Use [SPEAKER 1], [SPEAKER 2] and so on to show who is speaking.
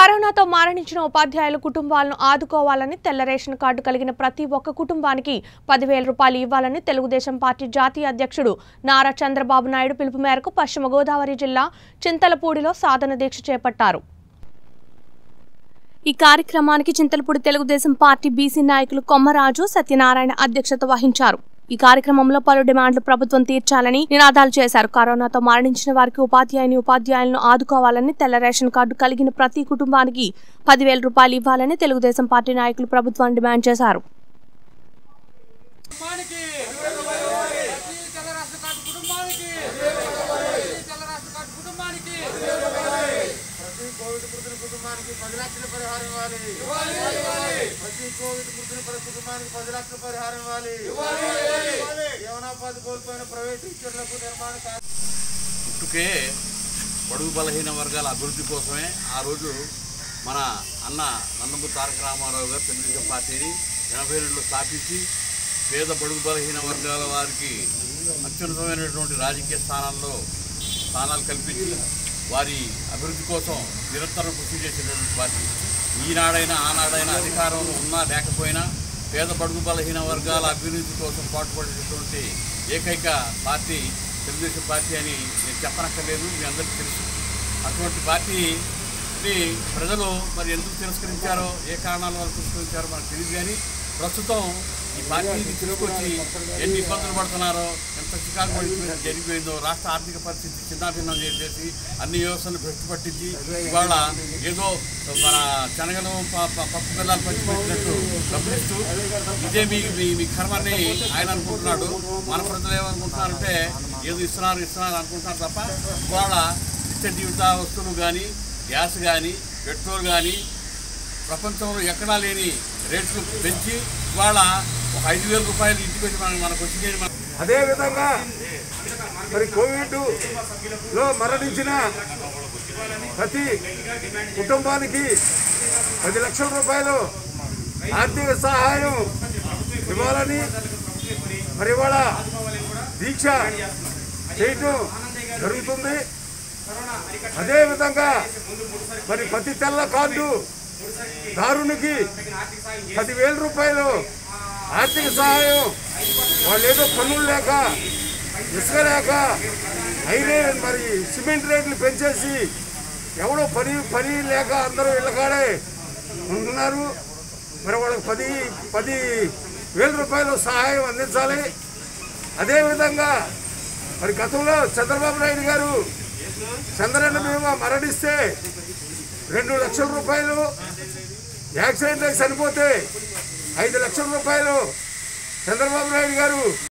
[SPEAKER 1] కరోనాతో మరణించిన ఉపాధ్యాయుల కుటుంబాలను ఆదుకోవాలని తెల్ల రేషన్ కార్డు కలిగిన ప్రతి ఒక్క కుటుంబానికి పదివేల రూపాయలు ఇవ్వాలని తెలుగుదేశం పార్టీ జాతీయ అధ్యక్షుడు నారా చంద్రబాబు నాయుడు పిలుపు మేరకు పశ్చిమ గోదావరి జిల్లా చింతలపూడిలో సాధన దీక్ష చేపట్టారు ఈ కార్యక్రమానికి చింతలపూడి తెలుగుదేశం పార్టీ బీసీ నాయకులు కొమ్మరాజు సత్యనారాయణ అధ్యక్షత వహించారు ఈ కార్యక్రమంలో పలు డిమాండ్లు ప్రభుత్వం తీర్చాలని నినాదాలు చేశారు కరోనాతో మరణించిన వారికి ఉపాధ్యాయుని ఉపాధ్యాయులను ఆదుకోవాలని తెల్ల రేషన్ కార్డు కలిగిన ప్రతి కుటుంబానికి పదివేల రూపాయలు ఇవ్వాలని తెలుగుదేశం పార్టీ నాయకులు ప్రభుత్వాన్ని డిమాండ్ చేశారు
[SPEAKER 2] కుటుంబానికి ప్రతి తెల్ల రాష్ట్ర కార్డు కుటుంబానికి ప్రతి తెల్ల రాష్ట్ర కార్డు కుటుంబానికి ప్రతి కోవిడ్ మృతుల కుటుంబానికి పది లక్షల పరిహారం ఇవ్వాలి ప్రతి కోవిడ్ మృతుల ప్ర- కుటుంబానికి పది లక్షల పరిహారం ఇవ్వాలి జీవనోపాధి కోల్పోయిన ప్రైవేట్ టీచర్లకు నిర్మాణ కార్య-
[SPEAKER 3] పుట్టుకే బడుగు బలహీన వర్గాల అభివృద్ధి కోసమే ఆ రోజు మన అన్న నందమూరి తారక రామారావు గారు తెలుగుదేశం పార్టీని ఎనభై రెండులో స్థాపించి పేద బడుగు బలహీన వర్గాల వారికి అత్యున్నతమైనటువంటి రాజకీయ స్థానాల్లో స్థానాలు కల్పించి వారి అభివృద్ధి కోసం నిరంతరం కృషి చేసినటువంటి పార్టీ ఈనాడైనా ఆనాడైనా అధికారంలో ఉన్నా లేకపోయినా పేద బడుగు బలహీన వర్గాల అభివృద్ధి కోసం పాటుపడేటటువంటి ఏకైక పార్టీ తెలుగుదేశం పార్టీ అని నేను చెప్పనక్కర్లేదు మీ అందరికీ తెలుసు అటువంటి పార్టీని ప్రజలు మరి ఎందుకు తిరస్కరించారో ఏ కారణాల వల్ల తిరస్కరించారో మనకు తెలియదు కానీ ప్రస్తుతం ఈ పార్టీని తీసుకొచ్చి ఎన్ని ఇబ్బందులు పడుతున్నారో ఎంత చికాకు పడిపోయి జరిగిపోయిందో రాష్ట్ర ఆర్థిక పరిస్థితి చిన్నాభిన్నం చేసేసి అన్ని వ్యవస్థలు భ్రష్టు పట్టించి ఇవాళ ఏదో మన శనగలు ప- ప- పప్పు బెల్లాలు పంచి పెట్టినట్టు గమనిస్తూ ఇదే మీ మీ మీ కర్మని ఆయన అనుకుంటున్నాడు మన ప్రజలు ఏమనుకుంటున్నారంటే ఏదో ఇస్తున్నారు ఇస్తున్నారు అనుకుంటున్నారు తప్ప ఇవాళ నిత్య జీవిత వస్తువులు కానీ గ్యాస్ కానీ పెట్రోల్ కానీ ప్రపంచంలో ఎక్కడా లేని రేట్లు పెంచి ఇవాళ ఒక ఐదు వేల రూపాయలు ఇంటికి వచ్చి మనకు మనకు వచ్చి మన
[SPEAKER 4] అదేవిధంగా మరి కోవిడ్ లో మరణించిన ప్రతి కుటుంబానికి పది లక్షల రూపాయలు ఆర్థిక సహాయం ఇవ్వాలని మరి ఇవాళ దీక్ష చేయటం జరుగుతుంది అదేవిధంగా మరి ప్రతి తెల్ల కార్డు దారునికి పదివేల రూపాయలు ఆర్థిక సహాయం వాళ్ళు ఏదో పనులు లేక ఇసుక లేక అయినే మరి సిమెంట్ రేట్లు పెంచేసి ఎవడో పని పని లేక అందరూ ఇళ్ళకాడే ఉంటున్నారు మరి వాళ్ళకి పది పది వేల రూపాయలు సహాయం అందించాలి అదేవిధంగా మరి గతంలో చంద్రబాబు నాయుడు గారు చంద్రన్న బీమా మరణిస్తే రెండు లక్షల రూపాయలు యాక్సిడెంట్ అయి చనిపోతే ఐదు లక్షల రూపాయలు చంద్రబాబు నాయుడు గారు